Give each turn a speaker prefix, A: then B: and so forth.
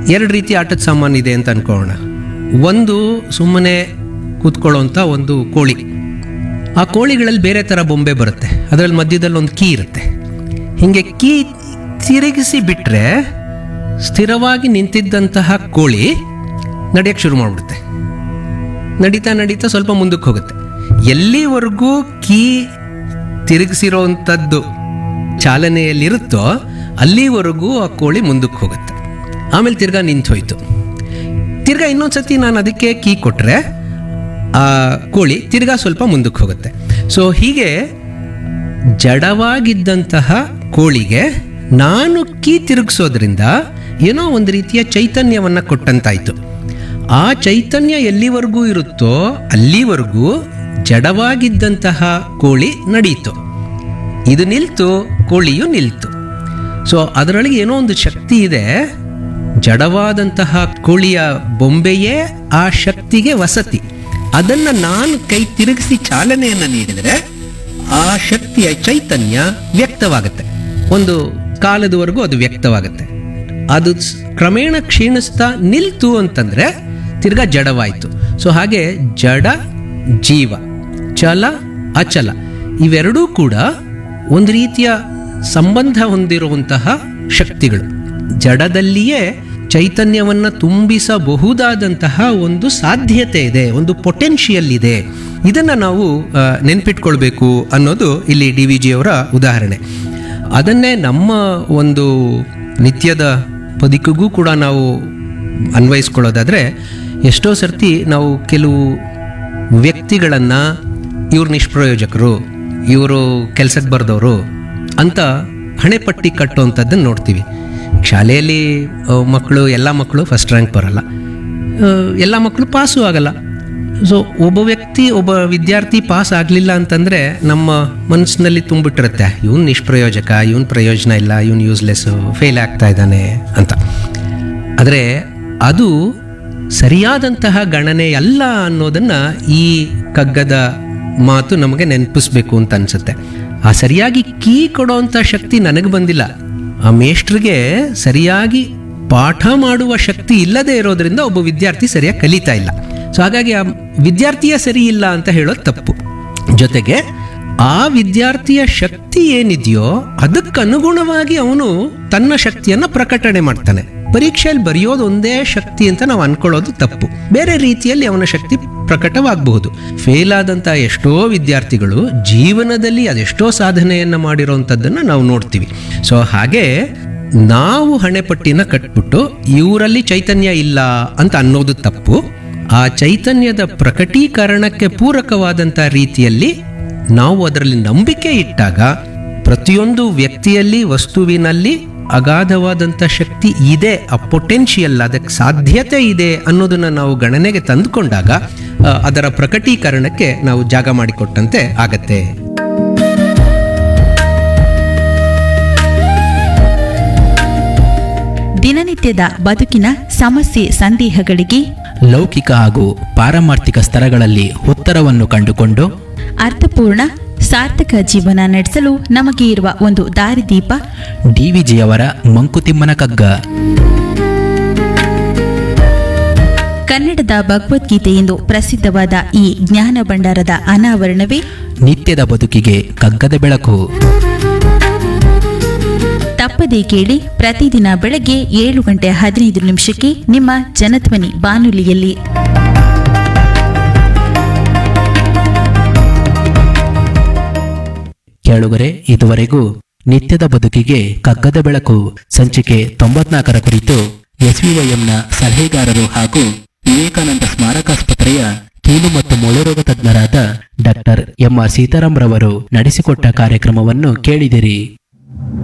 A: ಎರಡು ರೀತಿ ಆಟದ ಸಾಮಾನು ಇದೆ ಅಂತ ಅನ್ಕೊಳ್ಳೋಣ ಒಂದು ಸುಮ್ಮನೆ ಕೂತ್ಕೊಳ್ಳೋಂಥ ಒಂದು ಕೋಳಿ ಆ ಕೋಳಿಗಳಲ್ಲಿ ಬೇರೆ ಥರ ಬೊಂಬೆ ಬರುತ್ತೆ ಅದರಲ್ಲಿ ಮಧ್ಯದಲ್ಲಿ ಒಂದು ಕೀ ಇರುತ್ತೆ ಹೀಗೆ ಕೀ ತಿರುಗಿಸಿ ಬಿಟ್ಟರೆ ಸ್ಥಿರವಾಗಿ ನಿಂತಿದ್ದಂತಹ ಕೋಳಿ ನಡೆಯಕ್ಕೆ ಶುರು ಮಾಡಿಬಿಡುತ್ತೆ ನಡೀತಾ ನಡೀತಾ ಸ್ವಲ್ಪ ಮುಂದಕ್ಕೆ ಹೋಗುತ್ತೆ ಎಲ್ಲಿವರೆಗೂ ಕೀ ತಿರುಗಿಸಿರೋವಂಥದ್ದು ಚಾಲನೆಯಲ್ಲಿರುತ್ತೋ ಅಲ್ಲಿವರೆಗೂ ಆ ಕೋಳಿ ಮುಂದಕ್ಕೆ ಹೋಗುತ್ತೆ ಆಮೇಲೆ ತಿರ್ಗಾ ನಿಂತು ಹೋಯ್ತು ತಿರ್ಗಾ ಇನ್ನೊಂದ್ಸತಿ ನಾನು ಅದಕ್ಕೆ ಕೀ ಕೊಟ್ಟರೆ ಆ ಕೋಳಿ ತಿರ್ಗಾ ಸ್ವಲ್ಪ ಮುಂದಕ್ಕೆ ಹೋಗುತ್ತೆ ಸೊ ಹೀಗೆ ಜಡವಾಗಿದ್ದಂತಹ ಕೋಳಿಗೆ ನಾನು ಕೀ ತಿರುಗಿಸೋದ್ರಿಂದ ಏನೋ ಒಂದು ರೀತಿಯ ಚೈತನ್ಯವನ್ನು ಕೊಟ್ಟಂತಾಯ್ತು ಆ ಚೈತನ್ಯ ಎಲ್ಲಿವರೆಗೂ ಇರುತ್ತೋ ಅಲ್ಲಿವರೆಗೂ ಜಡವಾಗಿದ್ದಂತಹ ಕೋಳಿ ನಡೀತು ಇದು ನಿಲ್ತು ಕೋಳಿಯು ನಿಲ್ತು ಸೊ ಅದರೊಳಗೆ ಏನೋ ಒಂದು ಶಕ್ತಿ ಇದೆ ಜಡವಾದಂತಹ ಕೋಳಿಯ ಬೊಂಬೆಯೇ ಆ ಶಕ್ತಿಗೆ ವಸತಿ ಅದನ್ನ ನಾನು ಕೈ ತಿರುಗಿಸಿ ಚಾಲನೆಯನ್ನು ನೀಡಿದರೆ ಆ ಶಕ್ತಿಯ ಚೈತನ್ಯ ವ್ಯಕ್ತವಾಗುತ್ತೆ ಒಂದು ಕಾಲದವರೆಗೂ ಅದು ವ್ಯಕ್ತವಾಗುತ್ತೆ ಅದು ಸ್- ಕ್ರಮೇಣ ಕ್ಷೀಣಿಸ್ತಾ ನಿಲ್ತು ಅಂತಂದ್ರೆ ತಿರ್ಗಾ ಜಡವಾಯಿತು ಸೊ ಹಾಗೆ ಜಡ ಜೀವ ಚಲ ಅಚಲ ಇವೆರಡೂ ಕೂಡ ಒಂದು ರೀತಿಯ ಸಂಬಂಧ ಹೊಂದಿರುವಂತಹ ಶಕ್ತಿಗಳು ಜಡದಲ್ಲಿಯೇ ಚೈತನ್ಯವನ್ನ ತುಂಬಿಸಬಹುದಾದಂತಹ ಒಂದು ಸಾಧ್ಯತೆ ಇದೆ ಒಂದು ಪೊಟೆನ್ಷಿಯಲ್ ಇದೆ ಇದನ್ನ ನಾವು ಆ, ನೆನ್ಪಿಟ್ಕೊಳ್ಬೇಕು ಅನ್ನೋದು ಇಲ್ಲಿ ಡಿ ವಿ ಜಿಯವರ ಉದಾಹರಣೆ ಅದನ್ನೇ ನಮ್ಮ ಒಂದು ನಿತ್ಯದ ಬದುಕಿಗೂ ಕೂಡ ನಾವು ಅನ್ವಯಿಸ್ಕೊಳ್ಳೋದಾದ್ರೆ ಎಷ್ಟೋ ಸರ್ತಿ ನಾವು ಕೆಲವು ವ್ಯಕ್ತಿಗಳನ್ನು ಇವ್ರು ನಿಷ್ಪ್ರಯೋಜಕರು ಇವರು ಕೆಲಸಕ್ಕೆ ಬರ್ದವರು ಅಂತ ಹಣೆಪಟ್ಟಿ ಕಟ್ಟುವಂಥದ್ದನ್ನು ನೋಡ್ತೀವಿ ಶಾಲೆಯಲ್ಲಿ ಆ, ಮಕ್ಕಳು ಎಲ್ಲ ಮಕ್ಕಳು ಫಸ್ಟ್ ರ್ಯಾಂಕ್ ಬರಲ್ಲ ಆ, ಎಲ್ಲ ಮಕ್ಕಳು ಪಾಸು ಆಗಲ್ಲ ಸೊ ಒಬ್ಬ ವ್ಯಕ್ತಿ ಒಬ್ಬ ವಿದ್ಯಾರ್ಥಿ ಪಾಸ್ ಆಗಲಿಲ್ಲ ಅಂತಂದರೆ ನಮ್ಮ ಮನಸ್ಸಿನಲ್ಲಿ ತುಂಬಿಟ್ಟಿರುತ್ತೆ ಇವನು ನಿಷ್ಪ್ರಯೋಜಕ ಇವನ್ ಪ್ರಯೋಜನ ಇಲ್ಲ ಇವನು ಯೂಸ್ಲೆಸ್ಸು ಫೇಲ್ ಆಗ್ತಾ ಇದ್ದಾನೆ ಅಂತ ಆದರೆ ಅದು ಸರಿಯಾದಂತಹ ಗಣನೆ ಅಲ್ಲ ಅನ್ನೋದನ್ನ ಈ ಕಗ್ಗದ ಮಾತು ನಮಗೆ ನೆನಪಿಸ್ಬೇಕು ಅಂತ ಅನ್ಸುತ್ತೆ ಆ ಸರಿಯಾಗಿ ಕೀ ಕೊಡೋವಂಥ ಶಕ್ತಿ ನನಗೆ ಬಂದಿಲ್ಲ ಆ ಮೇಷ್ಟ್ರಿಗೆ ಸರಿಯಾಗಿ ಪಾಠ ಮಾಡುವ ಶಕ್ತಿ ಇಲ್ಲದೆ ಇರೋದ್ರಿಂದ ಒಬ್ಬ ವಿದ್ಯಾರ್ಥಿ ಸರಿಯಾಗಿ ಕಲಿತಾ ಇಲ್ಲ ಸೊ ಹಾಗಾಗಿ ಆ ವಿದ್ಯಾರ್ಥಿಯ ಸರಿ ಇಲ್ಲ ಅಂತ ಹೇಳೋದು ತಪ್ಪು ಜೊತೆಗೆ ಆ ವಿದ್ಯಾರ್ಥಿಯ ಶಕ್ತಿ ಏನಿದೆಯೋ ಅದಕ್ಕನುಗುಣವಾಗಿ ಅವನು ತನ್ನ ಶಕ್ತಿಯನ್ನ ಪ್ರಕಟಣೆ ಮಾಡ್ತಾನೆ ಪರೀಕ್ಷೆಯಲ್ಲಿ ಬರೆಯೋದು ಒಂದೇ ಶಕ್ತಿ ಅಂತ ನಾವು ಅನ್ಕೊಳ್ಳೋದು ತಪ್ಪು ಬೇರೆ ರೀತಿಯಲ್ಲಿ ಅವನ ಶಕ್ತಿ ಪ್ರಕಟವಾಗಬಹುದು ಫೇಲ್ ಆದಂಥ ಎಷ್ಟೋ ವಿದ್ಯಾರ್ಥಿಗಳು ಜೀವನದಲ್ಲಿ ಅದೆಷ್ಟೋ ಸಾಧನೆಯನ್ನ ಮಾಡಿರೋವಂಥದ್ದನ್ನು ನಾವು ನೋಡ್ತೀವಿ ಸೊ ಹಾಗೆ ನಾವು ಹಣೆಪಟ್ಟಿನ ಕಟ್ಬಿಟ್ಟು ಇವರಲ್ಲಿ ಚೈತನ್ಯ ಇಲ್ಲ ಅಂತ ಅನ್ನೋದು ತಪ್ಪು ಆ ಚೈತನ್ಯದ ಪ್ರಕಟೀಕರಣಕ್ಕೆ ಪೂರಕವಾದಂಥ ರೀತಿಯಲ್ಲಿ ನಾವು ಅದರಲ್ಲಿ ನಂಬಿಕೆ ಇಟ್ಟಾಗ ಪ್ರತಿಯೊಂದು ವ್ಯಕ್ತಿಯಲ್ಲಿ ವಸ್ತುವಿನಲ್ಲಿ ಅಗಾಧವಾದಂಥ ಶಕ್ತಿ ಇದೆ ಆ ಪೊಟೆನ್ಷಿಯಲ್ ಅದಕ್ಕೆ ಸಾಧ್ಯತೆ ಇದೆ ಅನ್ನೋದನ್ನ ನಾವು ಗಣನೆಗೆ ತಂದುಕೊಂಡಾಗ ಆ, ಅದರ ಪ್ರಕಟೀಕರಣಕ್ಕೆ ನಾವು ಜಾಗ ಮಾಡಿಕೊಟ್ಟಂತೆ ಆಗತ್ತೆ
B: ದಿನನಿತ್ಯದ ಬದುಕಿನ ಸಮಸ್ಯೆ ಸಂದೇಹಗಳಿಗೆ
C: ಲೌಕಿಕ ಹಾಗೂ ಪಾರಮಾರ್ಥಿಕ ಸ್ತರಗಳಲ್ಲಿ ಉತ್ತರವನ್ನು ಕಂಡುಕೊಂಡು
B: ಅರ್ಥಪೂರ್ಣ ಸಾರ್ಥಕ ಜೀವನ ನಡೆಸಲು ನಮಗೆ ಇರುವ ಒಂದು ದಾರಿದೀಪ
C: ಡಿವಿಜಿಯವರ ಮಂಕುತಿಮ್ಮನ ಕಗ್ಗ
B: ಕನ್ನಡದ ಭಗವದ್ಗೀತೆ ಎಂದು ಪ್ರಸಿದ್ಧವಾದ ಈ ಜ್ಞಾನ ಭಂಡಾರದ ಅನಾವರಣವೇ
C: ನಿತ್ಯದ ಬದುಕಿಗೆ ಕಗ್ಗದ ಬೆಳಕು
B: ತಪ್ಪದೇ ಕೇಳಿ ಪ್ರತಿದಿನ ಬೆಳಗ್ಗೆ ಏಳು ಗಂಟೆ ಹದಿನೈದು ನಿಮಿಷಕ್ಕೆ ನಿಮ್ಮ ಜನಧ್ವನಿ ಬಾನುಲಿಯಲ್ಲಿ
C: ಕೇಳುಗರೆ ಇದುವರೆಗೂ ನಿತ್ಯದ ಬದುಕಿಗೆ ಕಗ್ಗದ ಬೆಳಕು ಸಂಚಿಕೆ ತೊಂಬತ್ನಾಲ್ಕರ ಕುರಿತು ಎಸ್ವಿವೈಎಂನ ಸಲಹೆಗಾರರು ಹಾಗೂ ವಿವೇಕಾನಂದ ಸ್ಮಾರಕಾಸ್ಪತ್ರೆಯ ಕೀಲು ಮತ್ತು ಮೊಳೆರೋಗ ತಜ್ಞರಾದ ಡಾಕ್ಟರ್ ಎಂಆರ್ ಸೀತಾರಾಮ್ ರವರು ನಡೆಸಿಕೊಟ್ಟ ಕಾರ್ಯಕ್ರಮವನ್ನು ಕೇಳಿದಿರಿ